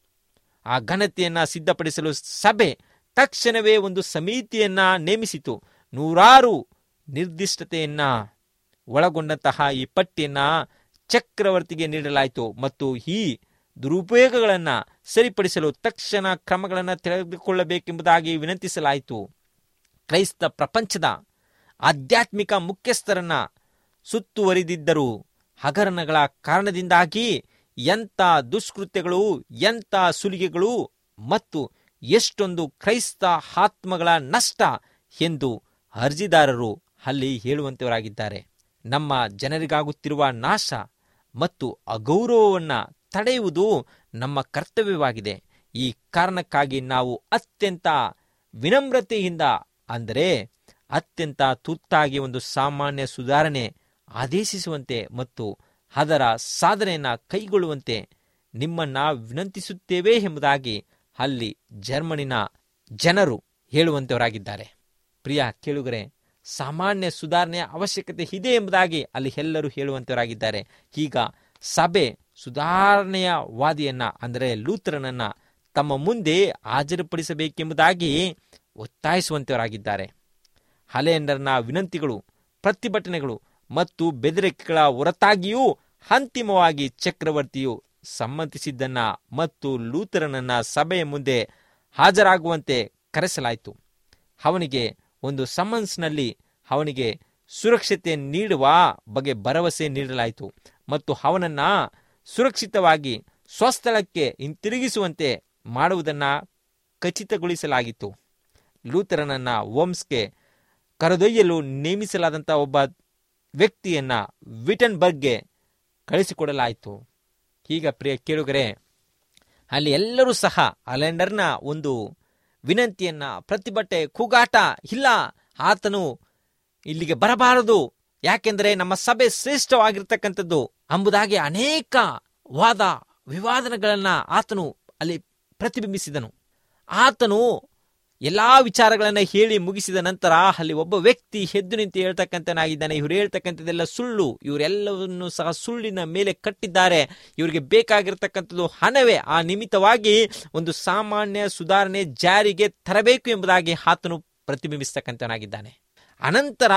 ಆ ಘನತೆಯನ್ನ ಸಿದ್ಧಪಡಿಸಲು ಸಭೆ ತಕ್ಷಣವೇ ಒಂದು ಸಮಿತಿಯನ್ನ ನೇಮಿಸಿತು ನೂರಾರು ನಿರ್ದಿಷ್ಟತೆಯನ್ನ ಒಳಗೊಂಡಂತಹ ಈ ಪಟ್ಟಿಯನ್ನ ಚಕ್ರವರ್ತಿಗೆ ನೀಡಲಾಯಿತು ಮತ್ತು ಈ ದುರುಪಯೋಗಗಳನ್ನ ಸರಿಪಡಿಸಲು ತಕ್ಷಣ ಕ್ರಮಗಳನ್ನು ತೆಗೆದುಕೊಳ್ಳಬೇಕೆಂಬುದಾಗಿ ವಿನಂತಿಸಲಾಯಿತು ಕ್ರೈಸ್ತ ಪ್ರಪಂಚದ ಆಧ್ಯಾತ್ಮಿಕ ಮುಖ್ಯಸ್ಥರನ್ನ ಸುತ್ತುವರಿದಿದ್ದರು ಹಗರಣಗಳ ಕಾರಣದಿಂದಾಗಿ ಎಂಥ ದುಷ್ಕೃತ್ಯಗಳು ಎಂಥ ಸುಲಿಗೆಗಳು ಮತ್ತು ಎಷ್ಟೊಂದು ಕ್ರೈಸ್ತ ಆತ್ಮಗಳ ನಷ್ಟ ಎಂದು ಅರ್ಜಿದಾರರು ಅಲ್ಲಿ ಹೇಳುವಂತವರಾಗಿದ್ದಾರೆ ನಮ್ಮ ಜನರಿಗಾಗುತ್ತಿರುವ ನಾಶ ಮತ್ತು ಅಗೌರವವನ್ನ ತಡೆಯುವುದು ನಮ್ಮ ಕರ್ತವ್ಯವಾಗಿದೆ ಈ ಕಾರಣಕ್ಕಾಗಿ ನಾವು ಅತ್ಯಂತ ವಿನಮ್ರತೆಯಿಂದ ಅಂದರೆ ಅತ್ಯಂತ ತುರ್ತಾಗಿ ಒಂದು ಸಾಮಾನ್ಯ ಸುಧಾರಣೆ ಆದೇಶಿಸುವಂತೆ ಮತ್ತು ಅದರ ಸಾಧನೆಯನ್ನ ಕೈಗೊಳ್ಳುವಂತೆ ನಿಮ್ಮನ್ನ ವಿನಂತಿಸುತ್ತೇವೆ ಎಂಬುದಾಗಿ ಅಲ್ಲಿ ಜರ್ಮನಿನ ಜನರು ಹೇಳುವಂತವರಾಗಿದ್ದಾರೆ ಪ್ರಿಯ ಕೇಳುಗರೆ ಸಾಮಾನ್ಯ ಸುಧಾರಣೆಯ ಅವಶ್ಯಕತೆ ಇದೆ ಎಂಬುದಾಗಿ ಅಲ್ಲಿ ಎಲ್ಲರೂ ಹೇಳುವಂತವರಾಗಿದ್ದಾರೆ ಈಗ ಸಭೆ ಸುಧಾರಣೆಯ ವಾದಿಯನ್ನ ಅಂದರೆ ಲೂತ್ರನನ್ನ ತಮ್ಮ ಮುಂದೆ ಹಾಜರುಪಡಿಸಬೇಕೆಂಬುದಾಗಿ ಒತ್ತಾಯಿಸುವಂತವರಾಗಿದ್ದಾರೆ ಹಲೆಯಂಡರ್ನ ವಿನಂತಿಗಳು ಪ್ರತಿಭಟನೆಗಳು ಮತ್ತು ಬೆದರಿಕೆಗಳ ಹೊರತಾಗಿಯೂ ಅಂತಿಮವಾಗಿ ಚಕ್ರವರ್ತಿಯು ಸಮ್ಮತಿಸಿದ್ದನ್ನ ಮತ್ತು ಲೂಥರನನ್ನ ಸಭೆಯ ಮುಂದೆ ಹಾಜರಾಗುವಂತೆ ಕರೆಸಲಾಯಿತು ಅವನಿಗೆ ಒಂದು ಸಮನ್ಸ್ನಲ್ಲಿ ಅವನಿಗೆ ಸುರಕ್ಷತೆ ನೀಡುವ ಬಗ್ಗೆ ಭರವಸೆ ನೀಡಲಾಯಿತು ಮತ್ತು ಅವನನ್ನ ಸುರಕ್ಷಿತವಾಗಿ ಸ್ವಸ್ಥಳಕ್ಕೆ ಹಿಂತಿರುಗಿಸುವಂತೆ ಮಾಡುವುದನ್ನ ಖಚಿತಗೊಳಿಸಲಾಗಿತ್ತು ಲೂಥರನನ್ನ ಓಮ್ಸ್ಗೆ ಕರೆದೊಯ್ಯಲು ನೇಮಿಸಲಾದಂಥ ಒಬ್ಬ ವ್ಯಕ್ತಿಯನ್ನ ವಿಟನ್ಬರ್ಗ್ಗೆ ಕಳಿಸಿಕೊಡಲಾಯಿತು ಈಗ ಪ್ರಿಯ ಕೇಳುಗರೆ ಅಲ್ಲಿ ಎಲ್ಲರೂ ಸಹ ಅಲೆಂಡರ್ನ ಒಂದು ವಿನಂತಿಯನ್ನ ಪ್ರತಿಭಟನೆ ಕೂಗಾಟ ಇಲ್ಲ ಆತನು ಇಲ್ಲಿಗೆ ಬರಬಾರದು ಯಾಕೆಂದರೆ ನಮ್ಮ ಸಭೆ ಶ್ರೇಷ್ಠವಾಗಿರ್ತಕ್ಕಂಥದ್ದು ಎಂಬುದಾಗಿ ಅನೇಕ ವಾದ ವಿವಾದನಗಳನ್ನ ಆತನು ಅಲ್ಲಿ ಪ್ರತಿಬಿಂಬಿಸಿದನು ಆತನು ಎಲ್ಲಾ ವಿಚಾರಗಳನ್ನ ಹೇಳಿ ಮುಗಿಸಿದ ನಂತರ ಅಲ್ಲಿ ಒಬ್ಬ ವ್ಯಕ್ತಿ ಎದ್ದು ನಿಂತು ಹೇಳ್ತಕ್ಕಂಥನಾಗಿದ್ದಾನೆ ಇವರು ಹೇಳ್ತಕ್ಕಂಥದ್ದೆಲ್ಲ ಸುಳ್ಳು ಇವರೆಲ್ಲವನ್ನು ಸಹ ಸುಳ್ಳಿನ ಮೇಲೆ ಕಟ್ಟಿದ್ದಾರೆ ಇವರಿಗೆ ಬೇಕಾಗಿರ್ತಕ್ಕಂಥದ್ದು ಹಣವೇ ಆ ನಿಮಿತ್ತವಾಗಿ ಒಂದು ಸಾಮಾನ್ಯ ಸುಧಾರಣೆ ಜಾರಿಗೆ ತರಬೇಕು ಎಂಬುದಾಗಿ ಆತನು ಪ್ರತಿಬಿಂಬಿಸ್ತಕ್ಕಂಥನಾಗಿದ್ದಾನೆ ಅನಂತರ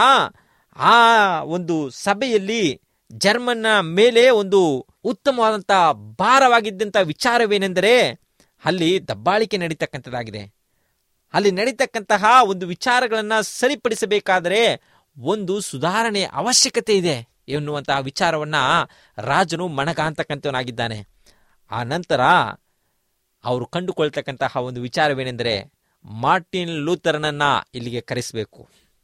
ಆ ಒಂದು ಸಭೆಯಲ್ಲಿ ಜರ್ಮನ್ನ ಮೇಲೆ ಒಂದು ಉತ್ತಮವಾದಂಥ ಭಾರವಾಗಿದ್ದಂಥ ವಿಚಾರವೇನೆಂದರೆ ಅಲ್ಲಿ ದಬ್ಬಾಳಿಕೆ ನಡೀತಕ್ಕಂಥದ್ದಾಗಿದೆ ಅಲ್ಲಿ ನಡೀತಕ್ಕಂತಹ ಒಂದು ವಿಚಾರಗಳನ್ನ ಸರಿಪಡಿಸಬೇಕಾದರೆ ಒಂದು ಸುಧಾರಣೆ ಅವಶ್ಯಕತೆ ಇದೆ ಎನ್ನುವಂತಹ ವಿಚಾರವನ್ನ ರಾಜನು ಮಣಗ ಅಂತಕ್ಕಂಥವನಾಗಿದ್ದಾನೆ ಆ ನಂತರ ಅವರು ಕಂಡುಕೊಳ್ತಕ್ಕಂತಹ ಒಂದು ವಿಚಾರವೇನೆಂದರೆ ಮಾರ್ಟಿನ್ ಲೂಥರನನ್ನ ಇಲ್ಲಿಗೆ ಕರೆಸಬೇಕು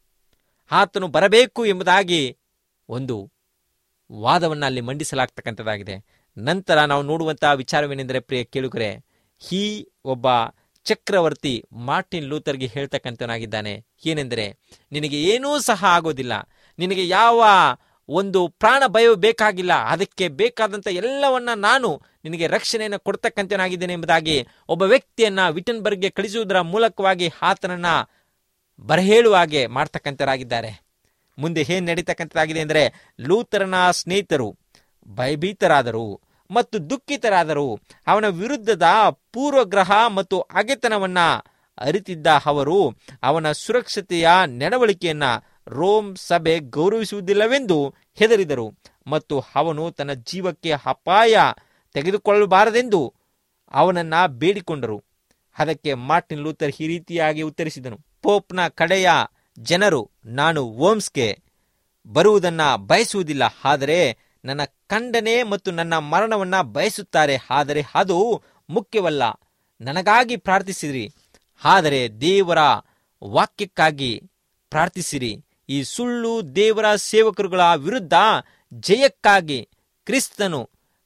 ಆತನು ಬರಬೇಕು ಎಂಬುದಾಗಿ ಒಂದು ವಾದವನ್ನು ಅಲ್ಲಿ ಮಂಡಿಸಲಾಗ್ತಕ್ಕಂಥದ್ದಾಗಿದೆ ನಂತರ ನಾವು ನೋಡುವಂತಹ ವಿಚಾರವೇನೆಂದರೆ ಪ್ರಿಯ ಕೇಳುಗರೆ ಈ ಒಬ್ಬ ಚಕ್ರವರ್ತಿ ಮಾರ್ಟಿನ್ ಲೂಥರ್ಗೆ ಹೇಳ್ತಕ್ಕಂಥವನಾಗಿದ್ದಾನೆ ಏನೆಂದರೆ ನಿನಗೆ ಏನೂ ಸಹ ಆಗೋದಿಲ್ಲ ನಿನಗೆ ಯಾವ ಒಂದು ಪ್ರಾಣ ಭಯವು ಬೇಕಾಗಿಲ್ಲ ಅದಕ್ಕೆ ಬೇಕಾದಂಥ ಎಲ್ಲವನ್ನ ನಾನು ನಿನಗೆ ರಕ್ಷಣೆಯನ್ನು ಕೊಡ್ತಕ್ಕಂಥವನಾಗಿದ್ದೇನೆ ಎಂಬುದಾಗಿ ಒಬ್ಬ ವ್ಯಕ್ತಿಯನ್ನ ವಿಟನ್ಬರ್ಗ್ಗೆ ಕಳಿಸುವುದರ ಮೂಲಕವಾಗಿ ಆತನನ್ನ ಬರಹೇಳುವ ಹಾಗೆ ಮಾಡ್ತಕ್ಕಂಥರಾಗಿದ್ದಾರೆ ಮುಂದೆ ಏನ್ ನಡೀತಕ್ಕಂಥದ್ದಾಗಿದೆ ಅಂದರೆ ಲೂಥರನ ಸ್ನೇಹಿತರು ಭಯಭೀತರಾದರು ಮತ್ತು ದುಃಖಿತರಾದರು ಅವನ ವಿರುದ್ಧದ ಪೂರ್ವಗ್ರಹ ಮತ್ತು ಅಗೆತನವನ್ನ ಅರಿತಿದ್ದ ಅವರು ಅವನ ಸುರಕ್ಷತೆಯ ನಡವಳಿಕೆಯನ್ನ ರೋಮ್ ಸಭೆ ಗೌರವಿಸುವುದಿಲ್ಲವೆಂದು ಹೆದರಿದರು ಮತ್ತು ಅವನು ತನ್ನ ಜೀವಕ್ಕೆ ಅಪಾಯ ತೆಗೆದುಕೊಳ್ಳಬಾರದೆಂದು ಅವನನ್ನ ಬೇಡಿಕೊಂಡರು ಅದಕ್ಕೆ ಮಾರ್ಟಿನ್ ಲೂಥರ್ ಈ ರೀತಿಯಾಗಿ ಉತ್ತರಿಸಿದನು ಪೋಪ್ನ ಕಡೆಯ ಜನರು ನಾನು ಓಮ್ಸ್ಗೆ ಬರುವುದನ್ನ ಬಯಸುವುದಿಲ್ಲ ಆದರೆ ನನ್ನ ಖಂಡನೆ ಮತ್ತು ನನ್ನ ಮರಣವನ್ನ ಬಯಸುತ್ತಾರೆ ಆದರೆ ಅದು ಮುಖ್ಯವಲ್ಲ ನನಗಾಗಿ ಪ್ರಾರ್ಥಿಸಿರಿ ಆದರೆ ದೇವರ ವಾಕ್ಯಕ್ಕಾಗಿ ಪ್ರಾರ್ಥಿಸಿರಿ ಈ ಸುಳ್ಳು ದೇವರ ಸೇವಕರುಗಳ ವಿರುದ್ಧ ಜಯಕ್ಕಾಗಿ ಕ್ರಿಸ್ತನು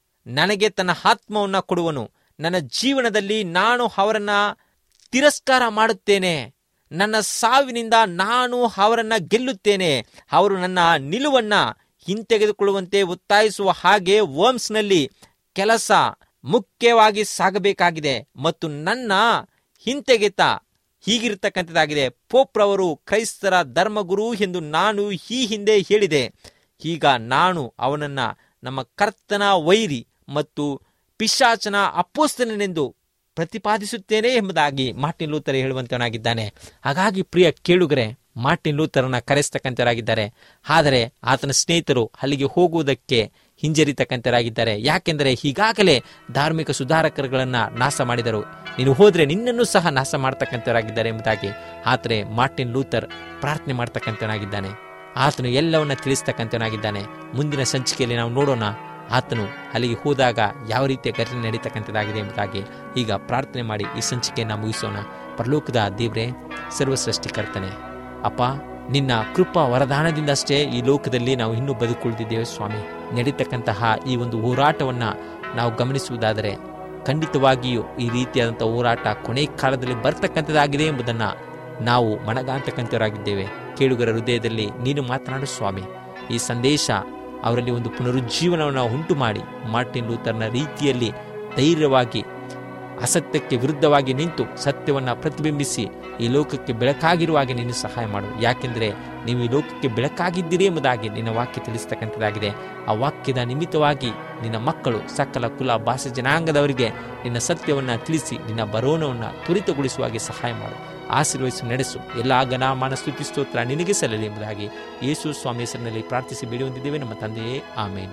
ನನಗೆ ತನ್ನ ಆತ್ಮವನ್ನು ಕೊಡುವನು ನನ್ನ ಜೀವನದಲ್ಲಿ ನಾನು ಅವರನ್ನ ತಿರಸ್ಕಾರ ಮಾಡುತ್ತೇನೆ ನನ್ನ ಸಾವಿನಿಂದ ನಾನು ಅವರನ್ನ ಗೆಲ್ಲುತ್ತೇನೆ ಅವರು ನನ್ನ ನಿಲುವನ್ನ ಹಿಂತೆಗೆದುಕೊಳ್ಳುವಂತೆ ಒತ್ತಾಯಿಸುವ ಹಾಗೆ ವರ್ಮ್ಸ್ನಲ್ಲಿ ಕೆಲಸ ಮುಖ್ಯವಾಗಿ ಸಾಗಬೇಕಾಗಿದೆ ಮತ್ತು ನನ್ನ ಹಿಂತೆಗೆತ ಹೀಗಿರತಕ್ಕಂಥದ್ದಾಗಿದೆ ಪೋಪ್ರವರು ಕ್ರೈಸ್ತರ ಧರ್ಮಗುರು ಎಂದು ನಾನು ಈ ಹಿಂದೆ ಹೇಳಿದೆ ಈಗ ನಾನು ಅವನನ್ನ ನಮ್ಮ ಕರ್ತನ ವೈರಿ ಮತ್ತು ಪಿಶಾಚನ ಅಪ್ಪೋಸ್ತನೆಂದು ಪ್ರತಿಪಾದಿಸುತ್ತೇನೆ ಎಂಬುದಾಗಿ ಮಾರ್ಟಿನ್ ಲೂಥರ್ ಹೇಳುವಂತವನಾಗಿದ್ದಾನೆ ಹಾಗಾಗಿ ಪ್ರಿಯ ಕೇಳುಗರೆ ಮಾರ್ಟಿನ್ ಲೂಥರನ್ನ ಕರೆಸ್ತಕ್ಕಂಥರಾಗಿದ್ದಾರೆ ಆದರೆ ಆತನ ಸ್ನೇಹಿತರು ಅಲ್ಲಿಗೆ ಹೋಗುವುದಕ್ಕೆ ಹಿಂಜರಿತಕ್ಕಂಥರಾಗಿದ್ದಾರೆ ಯಾಕೆಂದರೆ ಈಗಾಗಲೇ ಧಾರ್ಮಿಕ ಸುಧಾರಕರುಗಳನ್ನ ನಾಶ ಮಾಡಿದರು ನೀನು ಹೋದ್ರೆ ನಿನ್ನನ್ನು ಸಹ ನಾಶ ಮಾಡ್ತಕ್ಕಂಥವರಾಗಿದ್ದಾರೆ ಎಂಬುದಾಗಿ ಆದರೆ ಮಾರ್ಟಿನ್ ಲೂಥರ್ ಪ್ರಾರ್ಥನೆ ಮಾಡ್ತಕ್ಕಂಥವನಾಗಿದ್ದಾನೆ ಆತನು ಎಲ್ಲವನ್ನ ತಿಳಿಸ್ತಕ್ಕಂಥವನಾಗಿದ್ದಾನೆ ಮುಂದಿನ ಸಂಚಿಕೆಯಲ್ಲಿ ನಾವು ನೋಡೋಣ ಆತನು ಅಲ್ಲಿಗೆ ಹೋದಾಗ ಯಾವ ರೀತಿಯ ಘಟನೆ ನಡೀತಕ್ಕಂಥದ್ದಾಗಿದೆ ಎಂಬುದಾಗಿ ಈಗ ಪ್ರಾರ್ಥನೆ ಮಾಡಿ ಈ ಸಂಚಿಕೆಯನ್ನು ಮುಗಿಸೋಣ ಪರಲೋಕದ ದೇವ್ರೆ ಸರ್ವಸೃಷ್ಟಿಕರ್ತನೆ ಅಪ್ಪ ನಿನ್ನ ಕೃಪಾ ವರದಾನದಿಂದಷ್ಟೇ ಈ ಲೋಕದಲ್ಲಿ ನಾವು ಇನ್ನೂ ಬದುಕುಳಿದಿದ್ದೇವೆ ಸ್ವಾಮಿ ನಡೀತಕ್ಕಂತಹ ಈ ಒಂದು ಹೋರಾಟವನ್ನ ನಾವು ಗಮನಿಸುವುದಾದರೆ ಖಂಡಿತವಾಗಿಯೂ ಈ ರೀತಿಯಾದಂಥ ಹೋರಾಟ ಕೊನೆ ಕಾಲದಲ್ಲಿ ಬರ್ತಕ್ಕಂಥದ್ದಾಗಿದೆ ಎಂಬುದನ್ನು ನಾವು ಮನಗಾಂತಕ್ಕಂಥವರಾಗಿದ್ದೇವೆ ಕೇಳುಗರ ಹೃದಯದಲ್ಲಿ ನೀನು ಮಾತನಾಡು ಸ್ವಾಮಿ ಈ ಸಂದೇಶ ಅವರಲ್ಲಿ ಒಂದು ಪುನರುಜ್ಜೀವನವನ್ನು ಉಂಟು ಮಾಡಿ ಮಾರ್ಟಿನ್ ಲೂಥರ್ನ ರೀತಿಯಲ್ಲಿ ಧೈರ್ಯವಾಗಿ ಅಸತ್ಯಕ್ಕೆ ವಿರುದ್ಧವಾಗಿ ನಿಂತು ಸತ್ಯವನ್ನು ಪ್ರತಿಬಿಂಬಿಸಿ ಈ ಲೋಕಕ್ಕೆ ಬೆಳಕಾಗಿರುವಾಗೆ ನೀನು ಸಹಾಯ ಮಾಡು ಯಾಕೆಂದರೆ ನೀವು ಈ ಲೋಕಕ್ಕೆ ಬೆಳಕಾಗಿದ್ದೀರಿ ಎಂಬುದಾಗಿ ನಿನ್ನ ವಾಕ್ಯ ತಿಳಿಸ್ತಕ್ಕಂಥದ್ದಾಗಿದೆ ಆ ವಾಕ್ಯದ ನಿಮಿತ್ತವಾಗಿ ನಿನ್ನ ಮಕ್ಕಳು ಸಕಲ ಕುಲ ಭಾಷೆ ಜನಾಂಗದವರಿಗೆ ನಿನ್ನ ಸತ್ಯವನ್ನು ತಿಳಿಸಿ ನಿನ್ನ ಬರೋಣವನ್ನು ತ್ವರಿತಗೊಳಿಸುವಾಗೆ ಸಹಾಯ ಮಾಡು ಆಶೀರ್ವಹಿಸಿ ನಡೆಸು ಎಲ್ಲ ಗಣಮಾನ ಸ್ತುತಿ ಸ್ತೋತ್ರ ನಿನಗೆ ಸಲ್ಲಲಿ ಎಂಬುದಾಗಿ ಯೇಸು ಸ್ವಾಮಿ ಹೆಸರಿನಲ್ಲಿ ಪ್ರಾರ್ಥಿಸಿ ಬೇಡಿ ಹೊಂದಿದ್ದೇವೆ ನಮ್ಮ ತಂದೆಯೇ ಆಮೇನ್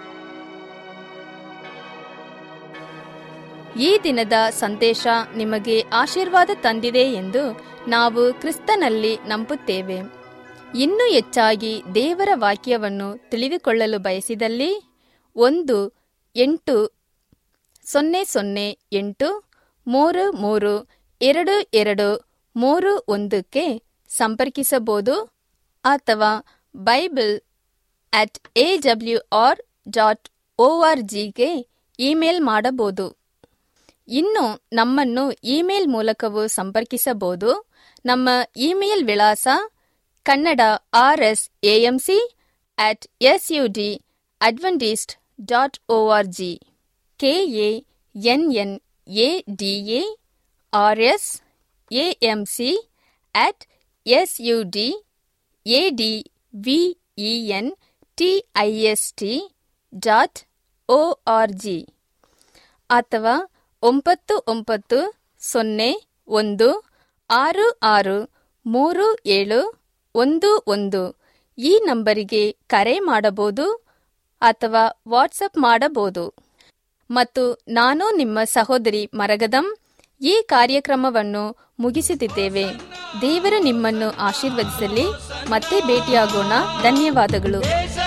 ಈ ದಿನದ ಸಂದೇಶ ನಿಮಗೆ ಆಶೀರ್ವಾದ ತಂದಿದೆ ಎಂದು ನಾವು ಕ್ರಿಸ್ತನಲ್ಲಿ ನಂಬುತ್ತೇವೆ ಇನ್ನೂ ಹೆಚ್ಚಾಗಿ ದೇವರ ವಾಕ್ಯವನ್ನು ತಿಳಿದುಕೊಳ್ಳಲು ಬಯಸಿದಲ್ಲಿ ಒಂದು ಎಂಟು ಸೊನ್ನೆ ಸೊನ್ನೆ ಎಂಟು ಮೂರು ಮೂರು ಎರಡು ಎರಡು ಮೂರು ಒಂದಕ್ಕೆ ಸಂಪರ್ಕಿಸಬಹುದು ಅಥವಾ Bible at A W R dot O R ಜಿಗೆ ಇಮೇಲ್ ಮಾಡಬಹುದು ಇನ್ನು ನಮ್ಮನ್ನು ಇಮೇಲ್ ಮೂಲಕವೂ ಸಂಪರ್ಕಿಸಬಹುದು ನಮ್ಮ ಇಮೇಲ್ ವಿಳಾಸ Kannada R S AMC at S U D Adventist dot O R G K A N N A D A R S AMC at S U D A D V E N T I S T dot O R G ಅಥವಾ ಒಂಬತ್ತು ಒಂಬತ್ತು ಸೊನ್ನೆ ಒಂದು ಆರು ಆರು ಮೂರು ಏಳು ಒಂದು ಒಂದು ಈ ನಂಬರಿಗೆ ಕರೆ ಮಾಡಬಹುದು ಅಥವಾ ವಾಟ್ಸಪ್ ಮಾಡಬಹುದು ಮತ್ತು ನಾನು ನಿಮ್ಮ ಸಹೋದರಿ ಮರಗದಂ ಈ ಕಾರ್ಯಕ್ರಮವನ್ನು ಮುಗಿಸುತ್ತಿದ್ದೇವೆ ದೇವರು ನಿಮ್ಮನ್ನು ಆಶೀರ್ವದಿಸಲಿ ಮತ್ತೆ ಭೇಟಿಯಾಗೋಣ ಧನ್ಯವಾದಗಳು